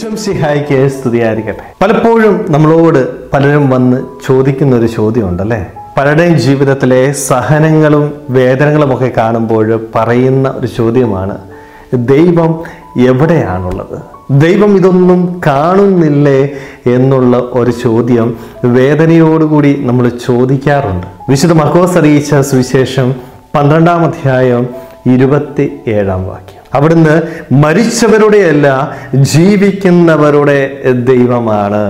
ഈശോം സിഹായിക്ക് സ്തുതിയായിരിക്കട്ടെ പലപ്പോഴും നമ്മളോട് പലരും വന്ന് ചോദിക്കുന്ന ഒരു ചോദ്യമുണ്ടല്ലേ പലരുടെയും ജീവിതത്തിലെ സഹനങ്ങളും വേദനകളും ഒക്കെ കാണുമ്പോൾ പറയുന്ന ഒരു ചോദ്യമാണ് ദൈവം എവിടെയാണുള്ളത് ദൈവം ഇതൊന്നും കാണുന്നില്ലേ എന്നുള്ള ഒരു ചോദ്യം വേദനയോടുകൂടി നമ്മൾ ചോദിക്കാറുണ്ട് വിശുദ്ധ മക്കോസ് അറിയിച്ച സുവിശേഷം പന്ത്രണ്ടാം അധ്യായം ഇരുപത്തി ഏഴാം വാക്യം അവിടുന്ന് മരിച്ചവരുടെയല്ല ജീവിക്കുന്നവരുടെ ദൈവമാണ്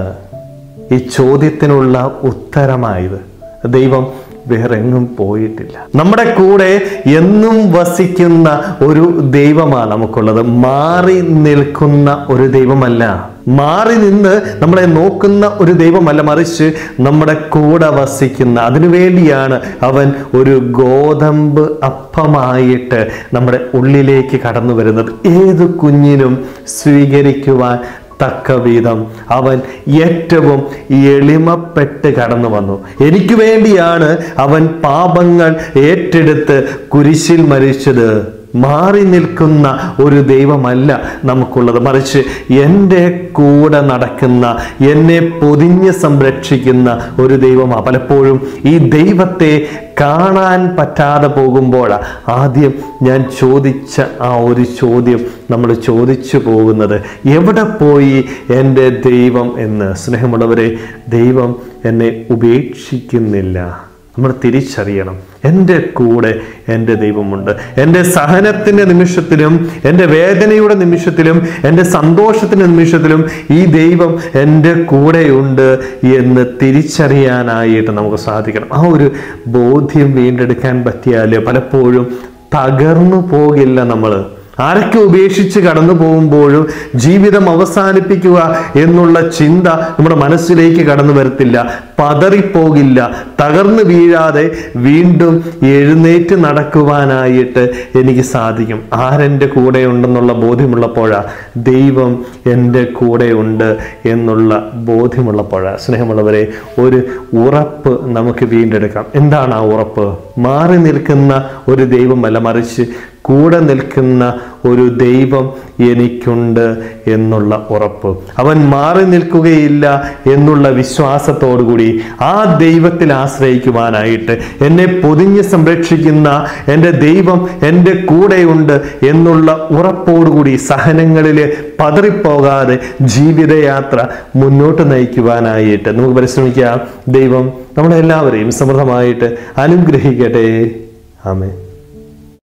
ഈ ചോദ്യത്തിനുള്ള ഉത്തരമായത് ദൈവം വേറെ എങ്ങും പോയിട്ടില്ല നമ്മുടെ കൂടെ എന്നും വസിക്കുന്ന ഒരു ദൈവമാണ് നമുക്കുള്ളത് മാറി നിൽക്കുന്ന ഒരു ദൈവമല്ല മാറി നിന്ന് നമ്മളെ നോക്കുന്ന ഒരു ദൈവമല്ല മറിച്ച് നമ്മുടെ കൂടെ വസിക്കുന്ന അതിനുവേണ്ടിയാണ് അവൻ ഒരു ഗോതമ്പ് അപ്പമായിട്ട് നമ്മുടെ ഉള്ളിലേക്ക് കടന്നു വരുന്നത് ഏത് കുഞ്ഞിനും സ്വീകരിക്കുവാൻ തക്ക വിധം അവൻ ഏറ്റവും എളിമപ്പെട്ട് കടന്നു വന്നു എനിക്ക് വേണ്ടിയാണ് അവൻ പാപങ്ങൾ ഏറ്റെടുത്ത് കുരിശിൽ മരിച്ചത് മാറി നിൽക്കുന്ന ഒരു ദൈവമല്ല നമുക്കുള്ളത് മറിച്ച് എൻ്റെ കൂടെ നടക്കുന്ന എന്നെ പൊതിഞ്ഞ് സംരക്ഷിക്കുന്ന ഒരു ദൈവമാണ് പലപ്പോഴും ഈ ദൈവത്തെ കാണാൻ പറ്റാതെ പോകുമ്പോഴാണ് ആദ്യം ഞാൻ ചോദിച്ച ആ ഒരു ചോദ്യം നമ്മൾ ചോദിച്ചു പോകുന്നത് എവിടെ പോയി എൻ്റെ ദൈവം എന്ന് സ്നേഹമുള്ളവരെ ദൈവം എന്നെ ഉപേക്ഷിക്കുന്നില്ല നമ്മൾ തിരിച്ചറിയണം എൻ്റെ കൂടെ എൻ്റെ ദൈവമുണ്ട് എൻ്റെ സഹനത്തിൻ്റെ നിമിഷത്തിലും എൻ്റെ വേദനയുടെ നിമിഷത്തിലും എൻ്റെ സന്തോഷത്തിൻ്റെ നിമിഷത്തിലും ഈ ദൈവം എൻ്റെ കൂടെയുണ്ട് എന്ന് തിരിച്ചറിയാനായിട്ട് നമുക്ക് സാധിക്കണം ആ ഒരു ബോധ്യം വീണ്ടെടുക്കാൻ പറ്റിയാൽ പലപ്പോഴും തകർന്നു പോകില്ല നമ്മൾ ആരൊക്കെ ഉപേക്ഷിച്ച് കടന്നു പോകുമ്പോഴും ജീവിതം അവസാനിപ്പിക്കുക എന്നുള്ള ചിന്ത നമ്മുടെ മനസ്സിലേക്ക് കടന്നു വരത്തില്ല പതറിപ്പോകില്ല തകർന്നു വീഴാതെ വീണ്ടും എഴുന്നേറ്റ് നടക്കുവാനായിട്ട് എനിക്ക് സാധിക്കും ആരെൻ്റെ കൂടെ ഉണ്ടെന്നുള്ള ബോധ്യമുള്ളപ്പോഴാ ദൈവം എൻ്റെ കൂടെ ഉണ്ട് എന്നുള്ള ബോധ്യമുള്ളപ്പോഴാ സ്നേഹമുള്ളവരെ ഒരു ഉറപ്പ് നമുക്ക് വീണ്ടെടുക്കാം എന്താണ് ആ ഉറപ്പ് മാറി നിൽക്കുന്ന ഒരു ദൈവമല്ല മറിച്ച് കൂടെ നിൽക്കുന്ന ഒരു ദൈവം എനിക്കുണ്ട് എന്നുള്ള ഉറപ്പ് അവൻ മാറി നിൽക്കുകയില്ല എന്നുള്ള വിശ്വാസത്തോടുകൂടി ആ ദൈവത്തിൽ ആശ്രയിക്കുവാനായിട്ട് എന്നെ പൊതിഞ്ഞ് സംരക്ഷിക്കുന്ന എൻ്റെ ദൈവം എൻ്റെ കൂടെയുണ്ട് എന്നുള്ള ഉറപ്പോടുകൂടി സഹനങ്ങളിൽ പതറിപ്പോകാതെ ജീവിതയാത്ര മുന്നോട്ട് നയിക്കുവാനായിട്ട് നമുക്ക് പരിശ്രമിക്കാം ദൈവം നമ്മളെല്ലാവരെയും സമൃദ്ധമായിട്ട് അനുഗ്രഹിക്കട്ടെ ആമേ